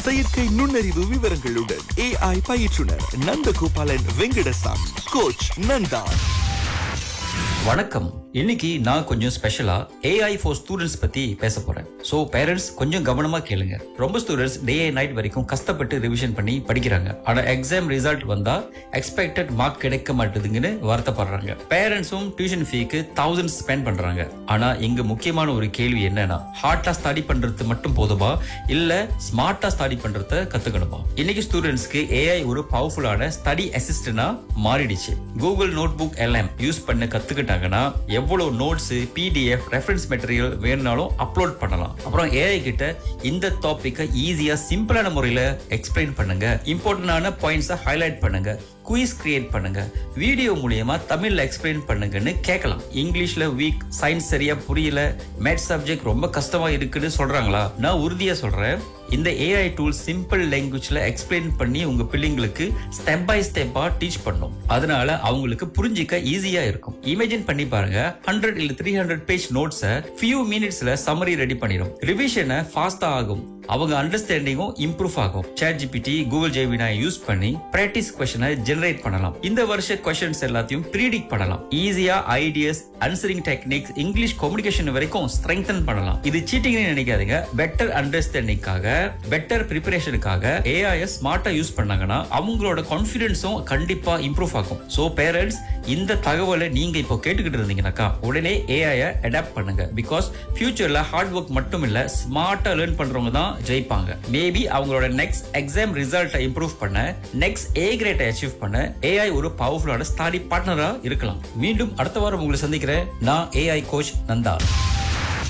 செயற்கை நுண்ணறிவு விவரங்களுடன் ஏஐ பயிற்றுனர் நந்தகோபாலன் வெங்கடசாமி கோச் நந்தா வணக்கம் இன்னைக்கு நான் கொஞ்சம் ஸ்பெஷலா ஏஐ ஃபார் ஸ்டூடெண்ட்ஸ் பத்தி பேச போறேன் சோ பேரண்ட்ஸ் கொஞ்சம் கவனமா கேளுங்க ரொம்ப ஸ்டூடெண்ட்ஸ் டே அண்ட் நைட் வரைக்கும் கஷ்டப்பட்டு ரிவிஷன் பண்ணி படிக்கிறாங்க ஆனா எக்ஸாம் ரிசல்ட் வந்தா எக்ஸ்பெக்டட் மார்க் கிடைக்க மாட்டேதுங்கன்னு வருத்தப்படுறாங்க பேரண்ட்ஸும் டியூஷன் ஃபீக்கு தௌசண்ட் ஸ்பெண்ட் பண்றாங்க ஆனா இங்க முக்கியமான ஒரு கேள்வி என்னன்னா ஹார்ட்டா ஸ்டடி பண்றது மட்டும் போதுமா இல்ல ஸ்மார்ட்டா ஸ்டடி பண்றத கத்துக்கணுமா இன்னைக்கு ஸ்டூடெண்ட்ஸ்க்கு ஏஐ ஒரு பவர்ஃபுல்லான ஸ்டடி அசிஸ்டன்டா மாறிடுச்சு கூகுள் நோட் புக் எல்லாம் யூஸ் பண்ண கத்துக்கிட்டாங்கன்னா எவ்வளவு நோட்ஸ் பிடிஎஃப் ரெஃபரன்ஸ் மெட்டீரியல் வேணும்னாலும் அப்லோட் பண்ணலாம் அப்புறம் ஏஐ கிட்ட இந்த டாபிக்கை ஈஸியா சிம்பிளான முறையில எக்ஸ்பிளைன் பண்ணுங்க இம்பார்ட்டன்டான பாயிண்ட்ஸை ஹைலைட் பண்ணுங்க குயிஸ் கிரியேட் பண்ணுங்க வீடியோ மூலியமா தமிழ்ல எக்ஸ்பிளைன் பண்ணுங்கன்னு கேட்கலாம் இங்கிலீஷ்ல வீக் சயின்ஸ் சரியா புரியல மேத்ஸ் சப்ஜெக்ட் ரொம்ப கஷ்டமா இருக்குன்னு சொல்றாங்களா நான் உறுதியா சொல்றேன் இந்த ஏஐ டூல் சிம்பிள் லாங்குவேஜ்ல எக்ஸ்பிளைன் பண்ணி உங்க பிள்ளைங்களுக்கு ஸ்டெப் பை ஸ்டெப்பா டீச் பண்ணும் அதனால அவங்களுக்கு புரிஞ்சிக்க ஈஸியா இருக்கும் இமேஜின் பண்ணி பாருங்க ஹண்ட்ரட் இல்ல த்ரீ ஹண்ட்ரட் பேஜ் நோட்ஸை ஃபியூ மினிட்ஸ்ல சம்மரி ரெடி பண்ணிடும் ரிவிஷனை ஃபாஸ்டா ஆகும் அவங்க அண்டர்ஸ்டாண்டிங்கும் இம்ப்ரூவ் ஆகும் chat GPT Google Gemini use பண்ணி பிராக்டிஸ் கொஸ்டினை ஜெனரேட் பண்ணலாம் இந்த வருஷ கொஸ்டின்ஸ் எல்லாத்தையும் ப்ரீடிக் பண்ணலாம் ஈஸியா ideas answering techniques English communication வரைக்கும் ஸ்ட்ரெங்தன் பண்ணலாம் இது சீட்டிங்னு நினைக்காதீங்க பெட்டர் அண்டர்ஸ்டாண்டிங்காக பெட்டர் ப்ரிப்பரேஷனுக்காக ஏஐ ஸ்மார்ட்டா யூஸ் பண்ணாங்கன்னா அவங்களோட கான்ஃபிடன்ஸும் கண்டிப்பா இம்ப்ரூவ் ஆகும் சோ பேரண்ட்ஸ் இந்த தகவலை நீங்க இப்போ கேட்டுக்கிட்டு இருந்தீங்கன்னாக்கா உடனே ஏஐ அடாப்ட் பண்ணுங்க பிகாஸ் ஃபியூச்சர்ல ஹார்ட் ஒர்க் மட்டும் இல்ல ஸ்மார்ட்டா லேர்ன் பண்றவங்க தான் ஜெயிப்பாங்க மேபி அவங்களோட நெக்ஸ்ட் எக்ஸாம் ரிசல்ட்டை இம்ப்ரூவ் பண்ண நெக்ஸ்ட் ஏ கிரேட்டை அச்சீவ் பண்ண ஏஐ ஒரு பவர்ஃபுல்லான ஸ்டடி பார்ட்னரா இருக்கலாம் மீண்டும் அடுத்த வாரம் உங்களை சந்திக்கிறேன் நான் ஏஐ கோச் நந்தா